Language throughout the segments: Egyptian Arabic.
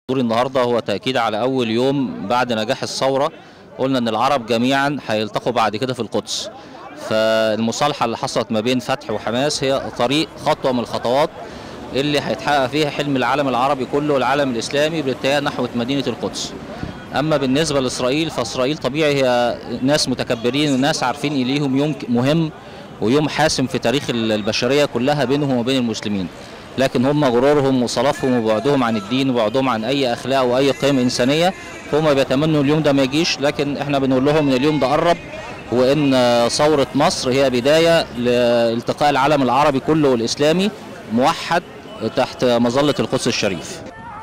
دور النهارده هو تأكيد على أول يوم بعد نجاح الثورة قلنا إن العرب جميعا هيلتقوا بعد كده في القدس فالمصالحة اللي حصلت ما بين فتح وحماس هي طريق خطوة من الخطوات اللي هيتحقق فيها حلم العالم العربي كله والعالم الإسلامي بالاتجاه نحو مدينة القدس أما بالنسبة لإسرائيل فإسرائيل طبيعي هي ناس متكبرين وناس عارفين إن ليهم يوم مهم ويوم حاسم في تاريخ البشرية كلها بينهم وبين المسلمين لكن هم غرورهم وصلافهم وبعدهم عن الدين وبعدهم عن اي اخلاق واي قيم انسانيه هم بيتمنوا اليوم ده ما يجيش لكن احنا بنقول لهم ان اليوم ده قرب وان ثوره مصر هي بدايه لالتقاء العالم العربي كله والاسلامي موحد تحت مظله القدس الشريف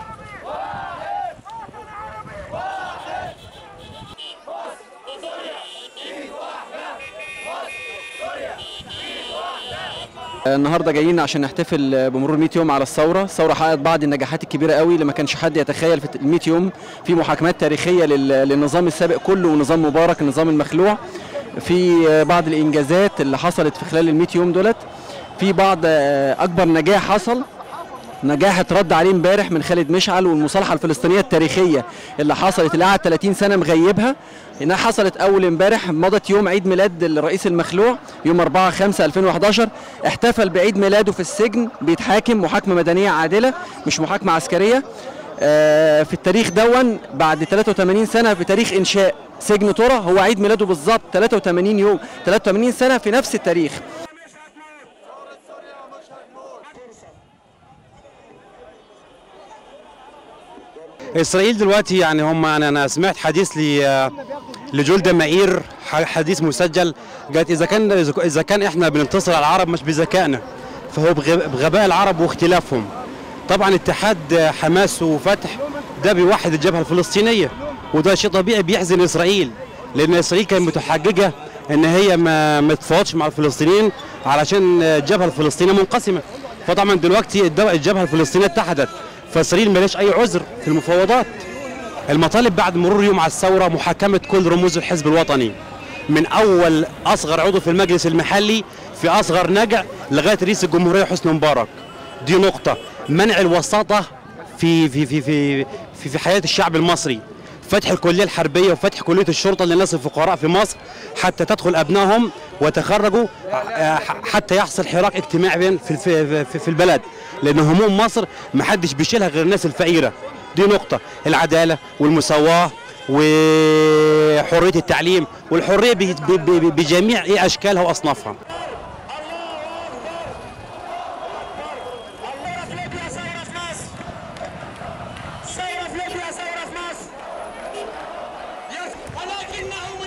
النهارده جايين عشان نحتفل بمرور 100 يوم على الثوره، الثوره حققت بعض النجاحات الكبيره قوي اللي ما كانش حد يتخيل في ال 100 يوم في محاكمات تاريخيه لل- للنظام السابق كله ونظام مبارك النظام المخلوع في بعض الانجازات اللي حصلت في خلال ال 100 يوم دولت في بعض آه، اكبر نجاح حصل نجاح اترد عليه امبارح من خالد مشعل والمصالحه الفلسطينيه التاريخيه اللي حصلت اللي قعد 30 سنه مغيبها انها حصلت اول امبارح مضت يوم عيد ميلاد الرئيس المخلوع يوم 4 5 2011 احتفل بعيد ميلاده في السجن بيتحاكم محاكمه مدنيه عادله مش محاكمه عسكريه آه، في التاريخ دون بعد 83 سنه في تاريخ انشاء سجن ترى هو عيد ميلاده بالظبط 83 يوم 83 سنه في نفس التاريخ اسرائيل دلوقتي يعني هم انا انا سمعت حديث ل لجولدا مائير ح- حديث مسجل قالت اذا كان اذا كان احنا بننتصر على العرب مش بذكائنا فهو بغ- بغباء العرب واختلافهم طبعا اتحاد حماس وفتح ده بيوحد الجبهه الفلسطينيه وده شيء طبيعي بيحزن اسرائيل لان اسرائيل كانت متحججه ان هي ما ما تتفاوضش مع الفلسطينيين علشان الجبهه الفلسطينيه منقسمه فطبعا دلوقتي الدو- الجبهه الفلسطينيه اتحدت فاسرائيل مالهاش اي عذر في المفاوضات المطالب بعد مرور يوم على الثوره محاكمه كل رموز الحزب الوطني من اول اصغر عضو في المجلس المحلي في اصغر نجع لغايه رئيس الجمهوريه حسني مبارك دي نقطه منع الوساطه في في في في في, في حياه الشعب المصري فتح الكليه الحربيه وفتح كليه الشرطه للناس الفقراء في مصر حتى تدخل ابنائهم وتخرجوا آه، حتى يحصل حراك اجتماعي بين في في في, في البلد لان هموم مصر ما حدش بيشيلها غير الناس الفقيره دي نقطه العداله والمساواه وحريه التعليم والحريه ب- ب- ب- بجميع ايه اشكالها واصنافها ثورة في ليبيا ثورة في مصر ثورة في ليبيا ثورة في مصر ولكنه